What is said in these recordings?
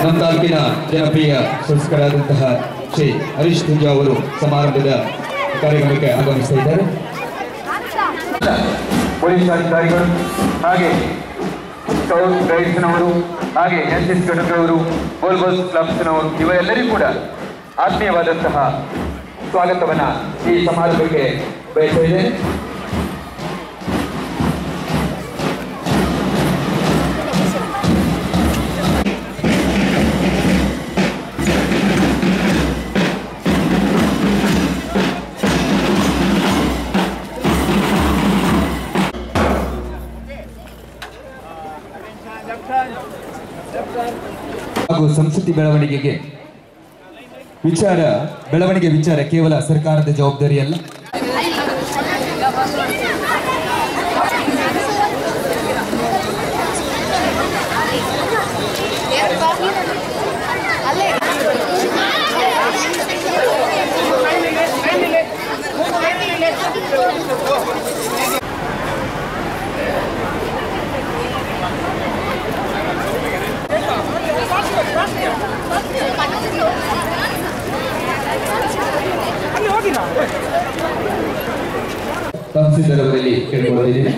ನಮ್ಮ ತಾಲೂಕಿನ ಜನಪ್ರಿಯ ಸಂಸ್ಕರಾದಂತಹ ಶ್ರೀ ಹರೀಶ್ ಪೂಜಾ ಅವರು ಸಮಾರಂಭದ ಕಾರ್ಯಕ್ರಮಕ್ಕೆ ಆಗಮಿಸ್ತಾ ಇದ್ದಾರೆ ಪೊಲೀಸ್ ಅಧಿಕಾರಿಗಳು ಹಾಗೆ ಸ್ಕೌಟ್ ಗೈಡ್ಸ್ನವರು ಹಾಗೆ ಎನ್ ಎಸ್ ಘಟಕದವರು ಗೋಲ್ಗೋಲ್ ಕ್ಲಬ್ಸ್ನವರು ಇವರೆಲ್ಲರಿಗೂ ಕೂಡ ಆತ್ಮೀಯವಾದಂತಹ ಸ್ವಾಗತವನ್ನ ಈ ಸಮಾರಂಭಕ್ಕೆ ಬಯಸ್ತಾ ಇದ್ದೇನೆ ಹಾಗೂ ಸಂಸ್ಕೃತಿ ಬೆಳವಣಿಗೆಗೆ ವಿಚಾರ ಬೆಳವಣಿಗೆ ವಿಚಾರ ಕೇವಲ ಸರ್ಕಾರದ ಜವಾಬ್ದಾರಿ ಅಲ್ಲ ತಹಸೀಲ್ದಾರ್ ಅವರಲ್ಲಿ ಕೇಳ್ಕೊಂಡಿದ್ದೀನಿ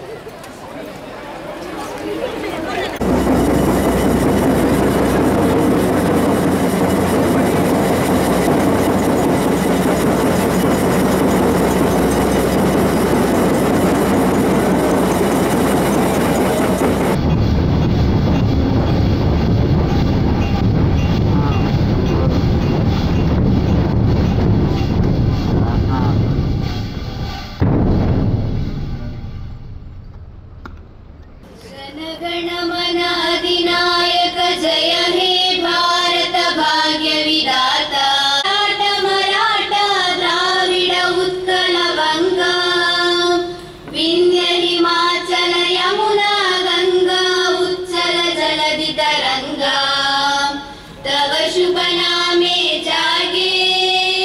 जनगणमन अधिनायक जय हे भारत भाग्य विधाता मराठ मराठा द्राविड उत्कल गङ्गा विन्ध्य हिमाचल यमुना गङ्गा उच्चल जलधि तरङ्गा तव शुभ नामे जागे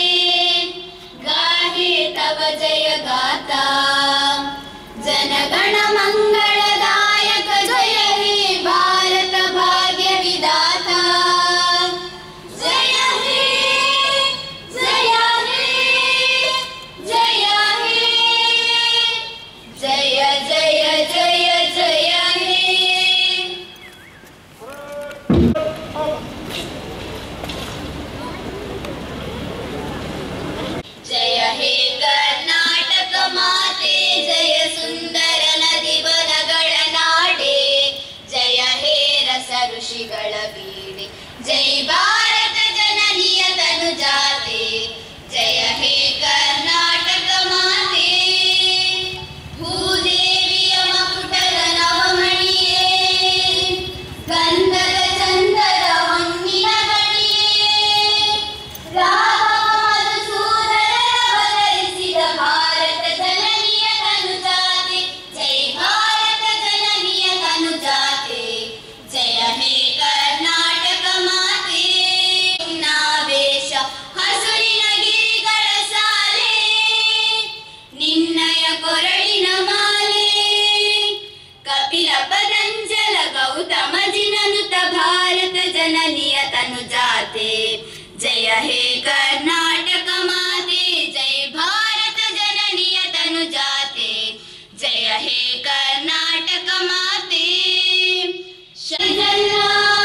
गाहे तव जय गाता जनगण मङ्गलदायक जय हे भारत भाग्य विधाता जय हे जय हे जय हे जय जय जय जय हे जय हे कर्नाटक माते जय सुन्दर नदी वनಗಳ ನಾಡೆ ಜಯ ಹೇ ರಸ ಋಷಿಗಳ ಬೀಡೆ ಜೈ ಭಾರತ ಜನನಿಯ ತನು ಜಾತೆ ಜಯ ಹೇ ಕರ್ನಾಟಕ ಮಾತೆ ಭೂದೇವಿಯ ಮಕುಟದ ನವಮಣಿಯೇ ಗಂಧದ ಚಂದದ ಹೊನ್ನಿನ ಗಣಿಯೇ ರಾಮಧೂಸೂದನವತರಿಸಿದ ಭಾರತ ಜನನಿಯ ತನುಜಾತೆ ಜೈ ಭಾರತ ಜನನಿಯ ತನುಜಾತೆ ಜಯ ಹೇ ಕರ್ನಾಟಕ ಮಾತೆ ನಾವೇಶ ಹಸುರಿನ ಗಿರಿಗಳ ಸಾಲೆ ನಿನ್ನಯ ಕೊರಳಿನ ಮಾಲೆ ಕಪಿಲ ಪದಂಜಲ ಗೌತಮ ಜಿನನುತ ಭಾರತ ಜನನಿಯ ತನು ಜಾತೆ ಜಯ ಹೇ ಕರ್ನಾಟಕ ಮಾತೆ ಜೈ ಭಾರತ ಜನನಿಯ ತನು ಜಾತೆ ಜಯ ಹೇ ಕರ್ನಾಟಕ ಮಾತೆ ಶರಣ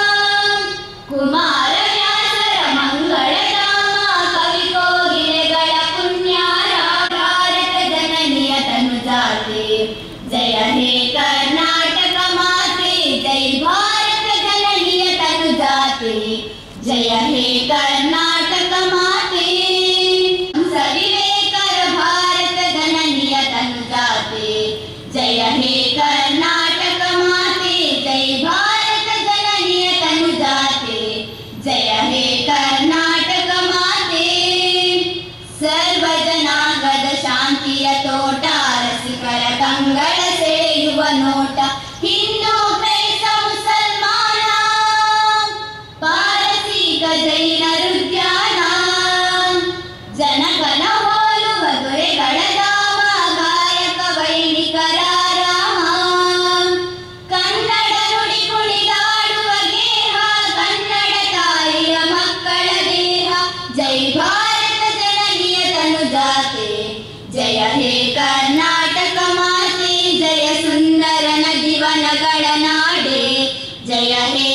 ಕುಮಾರ ವ್ಯಾಸರ ಮಂಗಳಧಾಮ ಕವಿ ಕೋಗಿಲೆಗಳ ಪುಣ್ಯಾರ ಭಾರತ ಜನನಿಯ ತನು ಜಾತೆ ಜಯ ಹೇ ಕರ್ನಾಟಕ ಮಾತೆ ಜೈ ಭಾರತ ಜನನಿಯ ತನು ಜಾತೆ ಜಯ ಹೇ ಕರ್ನಾಟಕ ಮಾತೆ ಸವಿವೇಕರ ಭಾರತ ಜನನಿಯ ತನು ಜಾತೆ ಜಯ ಹೇ ಕರ್ನಾಟಕ ಮಾತೆ ಜೈ ಭಾರತ ಜನನಿಯ ತನು ಜಾತೆ ಜಯ ಹೇ ಕರ್ನಾಟಕ ಮಾತೆ ಸರ್ವ ಜನಾಂಗದ ಶಾಂತಿಯ ತೋಟ ರಸಿಕರ ಕಂಗಳ ಸೆಳೆಯುವ ನೋಟ ಹಿಂದೂ ಕ್ರೈಸ್ತ ಮುಸಲ್ಮಾನ ಪಾರಸೀಕ ಜೈನರುದ್ಯಾನ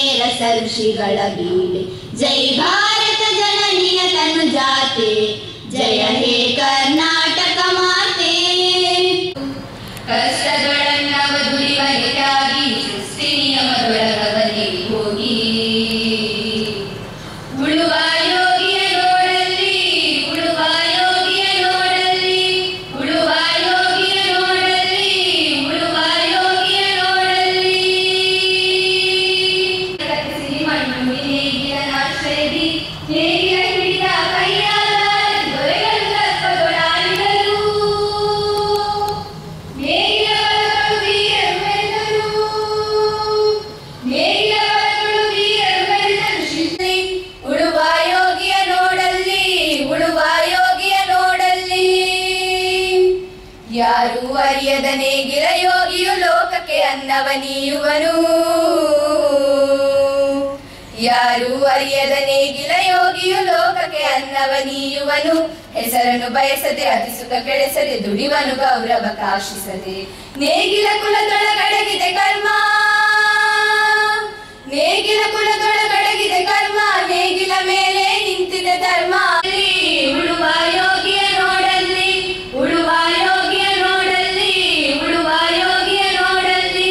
ರಸ ಋಷಿಗಳ ಬೀಡೆ ಜೈ ಭಾರತ ಜನನಿಯ ತನು ಜಾತೆ ಜಯ ಹೇ ಕರ್ನಾಟಕ ಮಾತೆ ಕಷ್ಟದೊಳನ್ನವ ದುಡಿವನಿಗಾಗಿ ಸೃಷ್ಟಿ ನಿಯಮದೊಳಗವನೇ ಹೋಗಿ ಉಳುವ ಯೋಗಿಯ ನೋಡಲ್ಲಿ ಉಳುವ ಯೋಗಿಯ ನೋಡಲ್ಲಿ ಉಳುವ ಯೋಗಿಯ ನೋಡಲ್ಲಿ ಉಳುವ ಯೋಗಿಯ ನೋಡಲ್ಲಿ ಕತ್ತಿಸಿ ಮಣ್ಣು ನೇಗಿಲ ನಾಶ್ರಯದಿ ನೇಗಿಲ ಹಿಡಿದ ಕೈಯಾದ ದೊರೆಗಳು ಸರ್ಪದೊಳಾಡಿದರು ನೇಗಿಲ ಬಲಗಳು ವೀರರು ನೇಗಿಲ ಬಲಗಳು ವೀರರು ಶಿಸ್ತಿ ಉಳುವ ಯೋಗಿಯ ನೋಡಲ್ಲಿ ಉಳುವ ಯೋಗಿಯ ನೋಡಲ್ಲಿ ಯಾರು ಅರಿಯದ ನೇಗಿಲ ಯೋಗಿಯು ಲೋಕಕ್ಕೆ ಅನ್ನವ ನೀಯುವನು ಯಾರು ಅರಿಯದ ನೇಗಿಲ ಯೋಗಿಯು ಲೋಕಕ್ಕೆ ಅನ್ನವ ನೀಯುವನು ಹೆಸರನ್ನು ಬಯಸದೆ ಅತಿ ಸುಖ ಕೆಡಿಸದೆ ದುಡಿವನು ಗೌರವ ಕಾಶಿಸದೆ ನೇಗಿಲ ಕುಲದೊಳಗಡಗಿದೆ ಕರ್ಮ ನೇಗಿಲ ಕುಲದೊಳಗಡಗಿದೆ ಕರ್ಮ ನೇಗಿಲ ಮೇಲೆ ನಿಂತಿದೆ ಧರ್ಮ ಅಲ್ಲಿ ಉಳುವ ಯೋಗಿಯ ನೋಡಲ್ಲಿ ಉಳುವ ಯೋಗಿಯ ನೋಡಲ್ಲಿ ಉಳುವ ಯೋಗಿಯ ನೋಡಲ್ಲಿ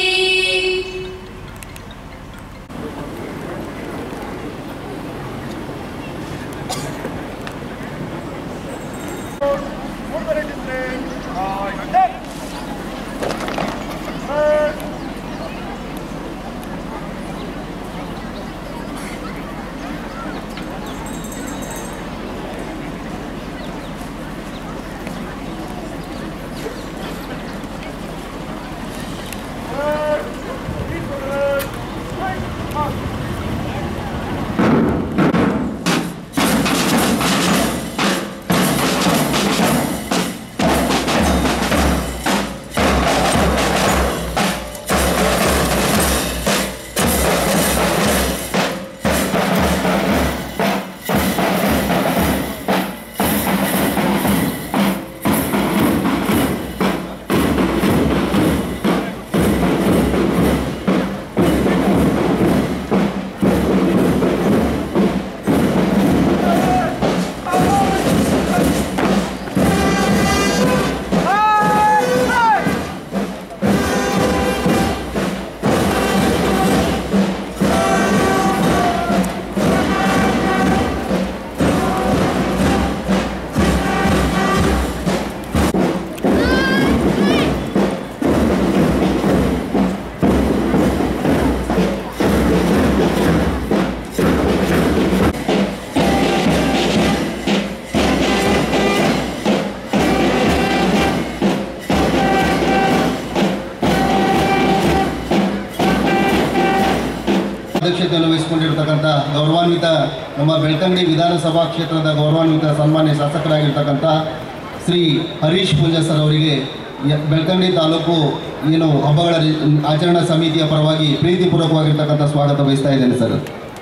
ಅಧ್ಯಕ್ಷತೆಯನ್ನು ವಹಿಸಿಕೊಂಡಿರ್ತಕ್ಕಂಥ ಗೌರವಾನ್ವಿತ ನಮ್ಮ ಬೆಳ್ತಂಗಡಿ ವಿಧಾನಸಭಾ ಕ್ಷೇತ್ರದ ಗೌರವಾನ್ವಿತ ಸನ್ಮಾನ್ಯ ಶಾಸಕರಾಗಿರ್ತಕ್ಕಂಥ ಶ್ರೀ ಹರೀಶ್ ಪೂಜಾ ಸರ್ ಅವರಿಗೆ ಯ- ಬೆಳ್ತಂಗಡಿ ತಾಲೂಕು ಏನು ಹಬ್ಬಗಳ ರಿ- ಆಚರಣಾ ಸಮಿತಿಯ ಪರವಾಗಿ ಪ್ರೀತಿಪೂರ್ವಕವಾಗಿರ್ತಕ್ಕಂಥ ಸ್ವಾಗತ ವಹಿಸ್ತಾ ಇದ್ದೇನೆ ಸರ್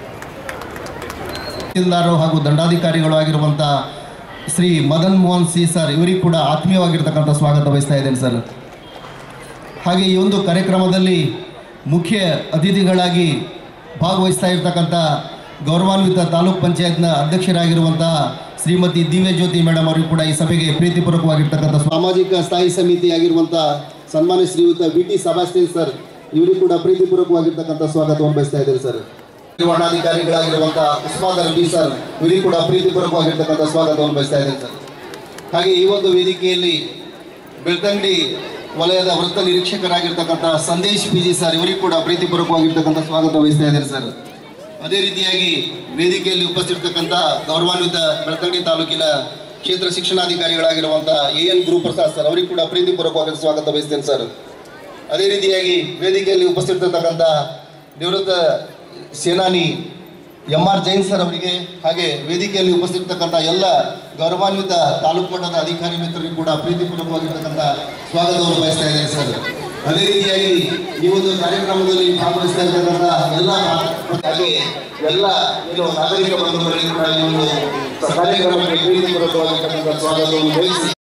ತಹಸೀಲ್ದಾರರು ಹಾಗೂ ದಂಡಾಧಿಕಾರಿಗಳು ಆಗಿರುವಂಥ ಶ್ರೀ ಮದನ್ ಮೋಹನ್ ಸಿ ಸರ್ ಇವರಿಗೆ ಕೂಡ ಆತ್ಮೀಯವಾಗಿರ್ತಕ್ಕಂಥ ಸ್ವಾಗತ ವಹಿಸ್ತಾ ಇದ್ದೇನೆ ಸರ್ ಹಾಗೆ ಈ ಒಂದು ಕಾರ್ಯಕ್ರಮದಲ್ಲಿ ಮುಖ್ಯ ಅತಿಥಿಗಳಾಗಿ ಭಾಗವಹಿಸ್ತಾ ಇರ್ತಕ್ಕಂಥ ಗೌರವಾನ್ವಿತ ತಾಲೂಕ್ ಪಂಚಾಯತ್ನ ಅಧ್ಯಕ್ಷರಾಗಿರುವಂತಹ ಶ್ರೀಮತಿ ದಿವ್ಯ ಜ್ಯೋತಿ ಮೇಡಮ್ ಅವರಿಗೂ ಕೂಡ ಈ ಸಭೆಗೆ ಪ್ರೀತಿಪೂರ್ವಕವಾಗಿರ್ತಕ್ಕಂಥ ಸಾಮಾಜಿಕ ಸ್ಥಾಯಿ ಸಮಿತಿ ಆಗಿರುವಂಥ ಸನ್ಮಾನ್ಯ ಶ್ರೀಯುತ ವಿ ಟಿ ಸಬಾಸ್ಟಿನ್ ಸರ್ ಇವರಿಗೂ ಕೂಡ ಪ್ರೀತಿಪೂರ್ವಕವಾಗಿರ್ತಕ್ಕಂಥ ಸ್ವಾಗತವನ್ನು ಬಯಸ್ತಾ ಇದ್ದೇನೆ ಸರ್ ನಿರ್ವಹಣಾಧಿಕಾರಿಗಳಾಗಿರುವಂಥ ಉಸ್ಮಾನ್ ರಬಿ ಸರ್ ಇವರಿಗೂ ಕೂಡ ಪ್ರೀತಿಪೂರ್ವಕವಾಗಿರ್ತಕ್ಕಂಥ ಸ್ವಾಗತವನ್ನು ಬಯಸ್ತಾ ಇದ್ದೇನೆ ಸರ್ ಹಾಗೆ ಈ ಒಂದು ವೇದಿಕೆಯಲ್ಲಿ ಬೆಳ್ತಂಗಡಿ ವಲಯದ ವೃತ್ತ ನಿರೀಕ್ಷಕರಾಗಿರ್ತಕ್ಕಂಥ ಸಂದೇಶ್ ಪಿ ಜಿ ಸರ್ ಇವರಿಗೂ ಕೂಡ ಪ್ರೀತಿಪೂರ್ವಕವಾಗಿರ್ತಕ್ಕಂಥ ಸ್ವಾಗತ ವಹಿಸ್ತಾ ಇದ್ದಾರೆ ಸರ್ ಅದೇ ರೀತಿಯಾಗಿ ವೇದಿಕೆಯಲ್ಲಿ ಉಪಸ್ಥಿತಕ್ಕಂಥ ಗೌರವಾನ್ವಿತ ಬೆಳ್ತಂಗಡಿ ತಾಲೂಕಿನ ಕ್ಷೇತ್ರ ಶಿಕ್ಷಣಾಧಿಕಾರಿಗಳಾಗಿರುವಂಥ ಎ ಎನ್ ಗುರುಪ್ರಸಾದ್ ಸರ್ ಅವರಿಗೂ ಕೂಡ ಪ್ರೀತಿಪೂರ್ವಕವಾಗಿ ಸ್ವಾಗತ ಬಯಸ್ತೇನೆ ಸರ್ ಅದೇ ರೀತಿಯಾಗಿ ವೇದಿಕೆಯಲ್ಲಿ ಉಪಸ್ಥಿತರ್ತಕ್ಕಂಥ ನಿವೃತ್ತ ಸೇನಾನಿ ಎಂ ಆರ್ ಜೈನ್ ಸರ್ ಅವರಿಗೆ ಹಾಗೆ ವೇದಿಕೆಯಲ್ಲಿ ಉಪಸ್ಥಿತರ್ತಕ್ಕಂಥ ಎಲ್ಲ ಗೌರವಾನ್ವಿತ ತಾಲೂಕು ಮಟ್ಟದ ಅಧಿಕಾರಿ ಮಿತ್ರರಿಗೂ ಕೂಡ ಪ್ರೀತಿಪೂರ್ವಕವಾಗಿರ್ತಕ್ಕಂಥ ಸ್ವಾಗತವನ್ನು ಬಯಸ್ತಾ ಇದ್ದೇನೆ ಸರ್ ಅದೇ ರೀತಿಯಾಗಿ ಈ ಒಂದು ಕಾರ್ಯಕ್ರಮದಲ್ಲಿ ಭಾಗವಹಿಸ್ತಾ ಇರ್ತಕ್ಕಂಥ ಎಲ್ಲ ಹಾಗೆ ಎಲ್ಲ ಏನು ನಾಗರಿಕ ಬಂಧುಗಳಿಗೆ ಕೂಡ ಈ ಒಂದು ಕಾರ್ಯಕ್ರಮಕ್ಕೆ ಪ್ರೀತಿಪೂರ್ವಕವಾಗಿರ್ತಕ್ಕಂಥ ಸ್ವಾಗತವನ್ನು ವಹಿಸಿ